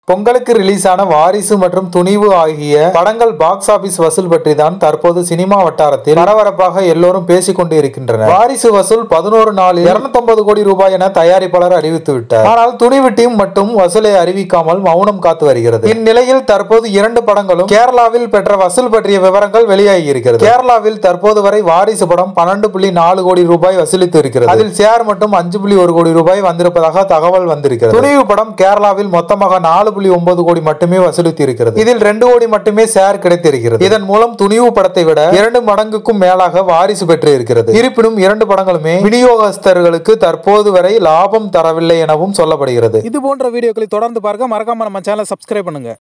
பொங்கலுக்கு ரிலீஸ் ஆன வாரிசு மற்றும் துணிவு ஆகிய படங்கள் பாக்ஸ் ஆபீஸ் வசூல் பற்றி தான் தற்போது சினிமா வட்டாரத்தில் பரபரப்பாக எல்லோரும் பேசிக் கொண்டு இருக்கின்றனர் வாரிசு வசூல் பதினோரு நாளில் 250 கோடி ரூபாய் என தயாரிப்பாளர் அறிவித்து விட்டார் ஆனால் துணிவு டீம் மட்டும் வசூலை அறிவிக்காமல் மௌனம் காத்து வருகிறது இந்நிலையில் தற்போது இரண்டு படங்களும் கேரளாவில் பெற்ற வசூல் பற்றிய விவரங்கள் வெளியாகி இருக்கிறது கேரளாவில் தற்போது வரை வாரிசு படம் பன்னெண்டு புள்ளி நாலு கோடி ரூபாய் வசூலித்து இருக்கிறது அதில் ஷேர் மட்டும் அஞ்சு புள்ளி ஒரு கோடி ரூபாய் வந்திருப்பதாக தகவல் வந்திருக்கிறது துணிவு படம் கேரளாவில் மொத்தமாக நாலு புள்ளி ஒன்பது கோடி மட்டுமே வசூலித்து இருக்கிறது இதில் ரெண்டு கோடி மட்டுமே ஷேர் கிடைத்திருக்கிறது இதன் மூலம் துணிவு படத்தை விட இரண்டு மடங்குக்கும் மேலாக வாரிசு பெற்று இருக்கிறது இருப்பினும் இரண்டு படங்களுமே விநியோகஸ்தர்களுக்கு தற்போது வரை லாபம் தரவில்லை எனவும் சொல்லப்படுகிறது இது போன்ற வீடியோக்களை தொடர்ந்து பார்க்க மறக்காம நம்ம சேனலை சப்ஸ்கிரைப் பண்ணுங்க